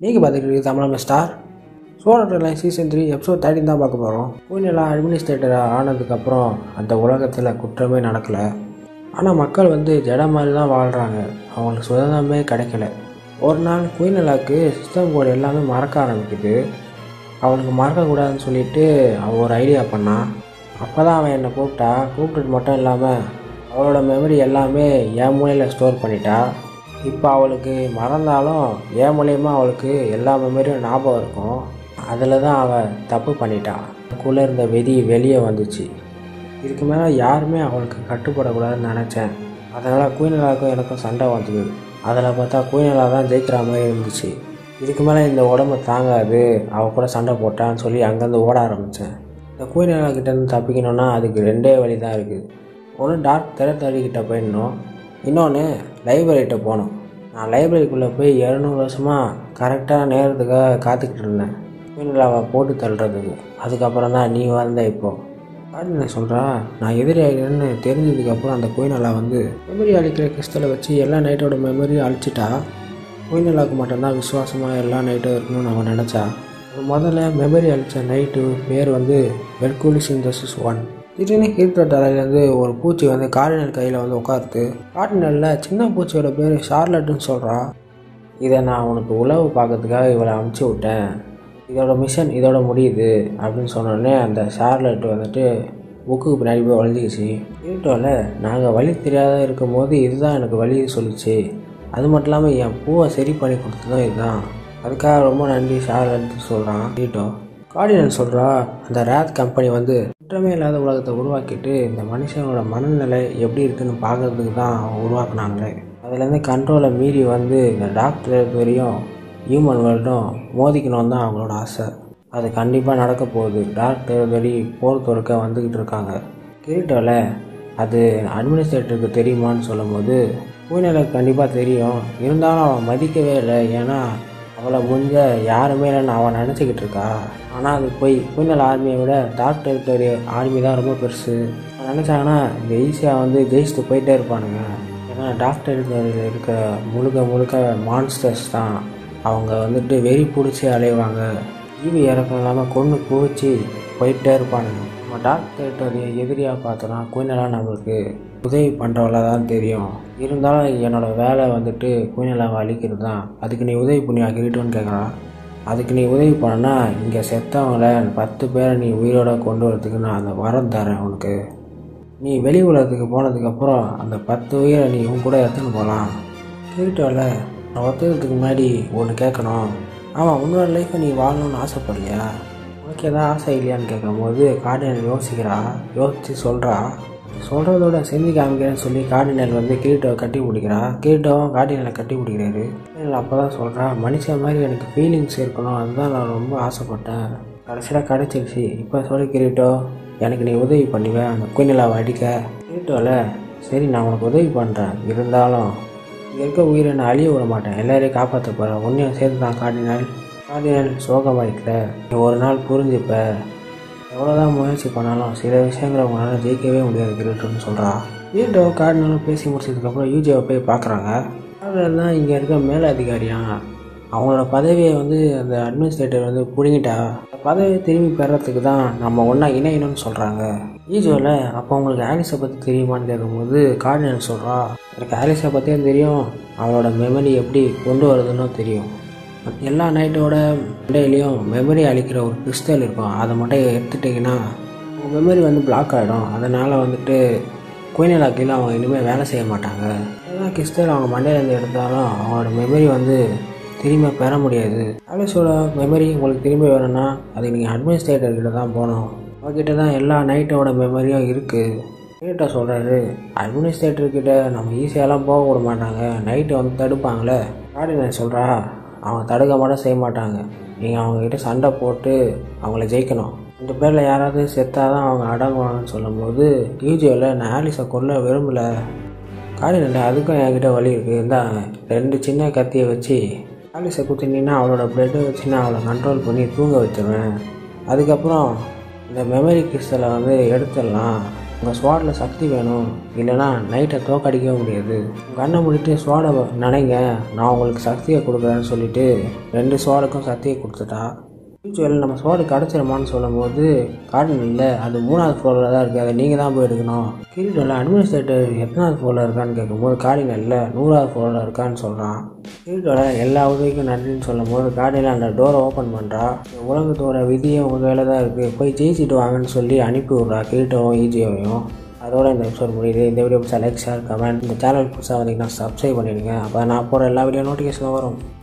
நீங்கள் பார்த்துக்கிட்டு தமிழ் ஸ்டார் சோழர் line season three episode thirteen தான் பார்க்க போகிறோம் பூனெல்லாம் அட்மினிஸ்ட்ரேட்டர் ஆனதுக்கப்புறம் அந்த உலகத்தில் குற்றமே நடக்கலை ஆனால் மக்கள் வந்து ஜட மாதிரி தான் வாழ்கிறாங்க அவங்களுக்கு சுதந்திரமே கிடைக்கல ஒரு நாள் குயினலாக்கு சிஸ்டம் கோடு எல்லாமே மறக்க ஆரம்பிக்குது அவனுக்கு மறக்கக்கூடாதுன்னு சொல்லிட்டு அவன் ஒரு ஐடியா பண்ணான் அப்போ தான் அவன் என்னை கூப்பிட்டா கூப்பிட்டுட்டு மட்டும் இல்லாமல் அவளோட மெமரி எல்லாமே என் மூலையில் ஸ்டோர் பண்ணிட்டா இப்போ அவளுக்கு மறந்தாலும் என் மூலியமா அவளுக்கு எல்லா மெமரியும் ஞாபகம் இருக்கும் அதில் தான் அவள் தப்பு பண்ணிட்டா அதுக்குள்ளே இருந்த வெதி வெளியே வந்துச்சு இதுக்கு மேலே யாருமே அவளுக்கு கட்டுப்படக்கூடாதுன்னு நினச்சேன் அதனால் குயினலாவுக்கும் எனக்கும் சண்டை வந்தது அதில் பார்த்தா குயினலா தான் ஜெயிக்கிற மாதிரி இருந்துச்சு இதுக்கு மேலே இந்த உடம்பு தாங்காது அவ கூட சண்டை போட்டான்னு சொல்லி அங்கேருந்து ஓட ஆரம்பித்தேன் இந்த குயினலா கிட்டேருந்து தப்பிக்கணும்னா அதுக்கு ரெண்டே வழி தான் இருக்குது ஒன்று டார்க் திறத்தடிக்கிட்ட போயிடணும் இன்னொன்று லைப்ரரிகிட்ட போகணும் நான் லைப்ரரிக்குள்ளே போய் இரநூறு வருஷமாக கரெக்டாக நேரத்துக்காக காத்துக்கிட்டு இருந்தேன் குயினலாவை போட்டு தள்ளுறதுக்கு அதுக்கப்புறம் தான் நீ வந்த இப்போது கார்டினை சொல்கிறா நான் எதிரி ஆகிறேன்னு தெரிஞ்சதுக்கப்புறம் அந்த குயினலா வந்து மெமரி அழிக்கிற கிறிஸ்டலை வச்சு எல்லா நைட்டோட மெமரியும் அழிச்சிட்டா குயினலாவுக்கு மட்டும்தான் விசுவாசமாக எல்லா நைட்டும் இருக்கணும்னு அவன் நினச்சா அது முதல்ல மெமரி அழித்த நைட்டு பேர் வந்து வெர்கூலி சிந்தசிஸ் ஒன் திடீர்னு கீழ்த்த தலையிலேருந்து ஒரு பூச்சி வந்து கார்டினல் கையில் வந்து உட்காருது கார்டினலில் சின்ன பூச்சியோட பேர் ஷார்லட்டுன்னு சொல்கிறா இதை நான் உனக்கு உழவு பார்க்கறதுக்காக இவளை அமுச்சு விட்டேன் இதோட மிஷன் இதோட முடியுது அப்படின்னு சொன்னோடனே அந்த ஷார்லட் வந்துட்டு புக்குக்கு பின்னாடி போய் ஒழிஞ்சிக்கிச்சு இருட்டோல நாங்கள் வழி தெரியாத இருக்கும்போது இதுதான் எனக்கு வழி சொல்லிச்சு அது மட்டும் இல்லாமல் என் பூவை சரி பண்ணி கொடுத்ததும் இதுதான் அதுக்காக ரொம்ப நன்றி ஷார்லட் சொல்கிறான் இருட்டோ கார்டினல் சொல்கிறா அந்த ரேத் கம்பெனி வந்து குற்றமே இல்லாத உலகத்தை உருவாக்கிட்டு இந்த மனுஷனோட மனநிலை எப்படி இருக்குன்னு பார்க்கறதுக்கு தான் உருவாக்குனாங்களே அதுலேருந்து கண்ட்ரோலை மீறி வந்து இந்த டாக்டர் வரையும் ஹியூமன் வேர்ல்டும் மோதிக்கணும் தான் அவங்களோட ஆசை அது கண்டிப்பாக நடக்க போகுது டாக்டர் வெளி போர் தொடுக்க வந்துக்கிட்டு இருக்காங்க கிரீட்டோவில் அது அட்மினிஸ்ட்ரேட்டருக்கு தெரியுமான்னு சொல்லும்போது பூனலுக்கு கண்டிப்பாக தெரியும் இருந்தாலும் அவன் மதிக்கவே இல்லை ஏன்னா அவளை முடிஞ்ச யாருமே இல்லைன்னு அவன் நினச்சிக்கிட்டு இருக்கா ஆனால் அது போய் பூனல் ஆர்மியை விட டாக்டர் ஆர்மி தான் ரொம்ப பெருசு நினச்சாங்கன்னா இந்த ஈஸியாக வந்து ஜெயிச்சுட்டு போயிட்டே இருப்பானுங்க ஏன்னா டாக்டருக்கு இருக்கிற முழுக்க முழுக்க மான்ஸ்டர்ஸ் தான் அவங்க வந்துட்டு வெறி பிடிச்சி அலைவாங்க ஈவி இறக்கம் இல்லாமல் கொண்டு குவிச்சு போயிட்டே இருப்பானுங்க நம்ம டாக்டர்கிட்ட எதிரியாக பார்த்தோன்னா குயினலாக நம்மளுக்கு உதவி பண்ணுறவள தான் தெரியும் இருந்தாலும் என்னோடய வேலை வந்துட்டு குயினலாவை அழிக்கிறது தான் அதுக்கு நீ உதவி பண்ணி ஆக்கிட்டோன்னு கேட்குறான் அதுக்கு நீ உதவி பண்ணனா இங்கே செத்தவங்கள பத்து பேரை நீ உயிரோட கொண்டு வரதுக்கு நான் அந்த வரம் தரேன் உனக்கு நீ வெளி உலகத்துக்கு போனதுக்கப்புறம் அந்த பத்து உயிரை நீ உன் கூட எடுத்துன்னு போகலாம் கேட்டோல நான் ஒத்துக்கிறதுக்கு முன்னாடி ஒன்று கேட்கணும் ஆமாம் உன்னோட லைஃப்பை நீ வாழணும்னு ஆசைப்படலையா உனக்கு எதாவது ஆசை இல்லையான்னு கேட்கும்போது கார்டினல் யோசிக்கிறா யோசித்து சொல்கிறா சொல்கிறதோட செஞ்சு காமிக்கிறேன்னு சொல்லி கார்டினல் வந்து கிரீட்டோவை கட்டி பிடிக்கிறா கிரீட்டோவும் கார்டினலை கட்டி பிடிக்கிறாரு அப்போ தான் சொல்கிறா மனுஷன் மாதிரி எனக்கு ஃபீலிங்ஸ் இருக்கணும் அதுதான் நான் ரொம்ப ஆசைப்பட்டேன் கடைசியில் கிடச்சிருச்சு இப்போ சொல்லி கிரீட்டோ எனக்கு நீ உதவி பண்ணுவேன் அந்த குயினிலாவை அடிக்க கிரீட்டோவில் சரி நான் உனக்கு உதவி பண்ணுறேன் இருந்தாலும் இங்கே இருக்க உயிரை நான் அழிய விட மாட்டேன் எல்லாரையும் காப்பாற்ற போகிறேன் ஒன்றையும் சேர்த்து தான் கார்டினல் கார்டினல் சோகமாயிக்கல நீ ஒரு நாள் புரிஞ்சுப்ப எவ்வளோதான் முயற்சி பண்ணாலும் சில விஷயங்களை உங்களால் ஜெயிக்கவே முடியாது கிரீட்டோன்னு சொல்கிறா கிரீட்டோ கார்டினலும் பேசி முடிச்சதுக்கப்புறம் யூஜியை போய் பார்க்குறாங்க கார்டினல் தான் இங்கே இருக்க மேலதிகாரியா அவங்களோட பதவியை வந்து அந்த அட்மினிஸ்ட்ரேட்டர் வந்து பிடுங்கிட்டா பதவியை திரும்பி பெறத்துக்கு தான் நம்ம ஒன்றா இணையணும்னு சொல்கிறாங்க ஈஜோவில் அப்போ உங்களுக்கு ஆலிஸை பற்றி தெரியுமான்னு கேட்கும்போது கார்டினல் சொல்கிறா எனக்கு ஆலிஸை பற்றியும் தெரியும் அவளோட மெமரி எப்படி கொண்டு வருதுன்னு தெரியும் எல்லா நைட்டோட டேலையும் மெமரி அழிக்கிற ஒரு கிறிஸ்டல் இருக்கும் அதை மட்டும் எடுத்துட்டிங்கன்னா உங்கள் மெமரி வந்து பிளாக் ஆகிடும் அதனால் வந்துட்டு குயினலா கீழே அவங்க இனிமேல் வேலை செய்ய மாட்டாங்க எல்லாம் கிறிஸ்டல் அவங்க மண்டையிலேருந்து எடுத்தாலும் அவங்களோட மெமரி வந்து திரும்ப பெற முடியாது ஆலிஸோட மெமரி உங்களுக்கு திரும்பி வேணும்னா அதுக்கு நீங்கள் அட்மினிஸ்ட்ரேட்டர்கிட்ட தான் போகணும் அவர்கிட்ட தான் எல்லா நைட்டோட மெமரியும் இருக்குது கிட்ட சொல்கிறாரு அட்மினிஸ்ட்ரேட்டர்கிட்ட நம்ம ஈஸியாலாம் போக விட மாட்டாங்க நைட்டு வந்து தடுப்பாங்களே கார்டினல் சொல்கிறா அவங்க தடுக்க மட்டும் செய்ய மாட்டாங்க நீங்கள் அவங்கக்கிட்ட சண்டை போட்டு அவங்கள ஜெயிக்கணும் இந்த பேரில் யாராவது செத்தாக தான் அவங்க அடங்குவாங்கன்னு சொல்லும்போது யூஜியோவில் நான் ஆலிஸை கொல்ல விரும்பலை கார்டினல் அதுக்கும் என்கிட்ட வழி இருக்குது இருந்தாங்க ரெண்டு சின்ன கத்தியை வச்சு ஆலிஸை குத்தினா அவளோட பிளட்டை வச்சு நான் அவளை கண்ட்ரோல் பண்ணி தூங்க வச்சுருவேன் அதுக்கப்புறம் இந்த மெமரி கிறிஸ்டலை வந்து எடுத்துடலாம் உங்கள் ஸ்வாடில் சக்தி வேணும் இல்லைனா நைட்டை தோக்கடிக்கவே முடியாது உங்கள் அண்ணன் முடிட்டு ஸ்வாடை நினைங்க நான் உங்களுக்கு சக்தியை கொடுக்குறேன்னு சொல்லிட்டு ரெண்டு ஸ்வாடுக்கும் சக்தியை கொடுத்துட்டா ஃபியூச்சரில் நம்ம ஸ்வாடு கிடச்சிருமான்னு சொல்லும்போது கார்டன் இல்லை அது மூணாவது ஃப்ளோரில் தான் இருக்குது அதை நீங்கள் தான் போய் எடுக்கணும் கிரீடோவில் அட்மினிஸ்ட்ரேட்டர் எத்தனாவது ஃப்ளோரில் இருக்கான்னு கேட்கும்போது கார்டினல்ல நூறாவது ஃப்ளோரில் இருக்கான்னு சொல்கிறான் கிரீடோட எல்லா உதவிக்கும் நன்றின்னு சொல்லும்போது கார்டினில் அந்த டோரை ஓப்பன் பண்ணுறா உலகத்தோட விதியே உங்கள் கையில் தான் இருக்குது போய் ஜெயிச்சிட்டு வாங்கன்னு சொல்லி அனுப்பி விட்றா கிரீட்டோவும் ஈஜியோவையும் அதோட இந்த எபிசோட் முடியுது இந்த வீடியோ பிடிச்சா லைக் ஷேர் கமெண்ட் இந்த சேனல் புதுசாக வந்தீங்கன்னா சப்ஸ்கிரைப் பண்ணிடுங்க அப்போ நான் போகிற எல்லா வீடியோ நோட்டிஃபிகேஷனும் வரும்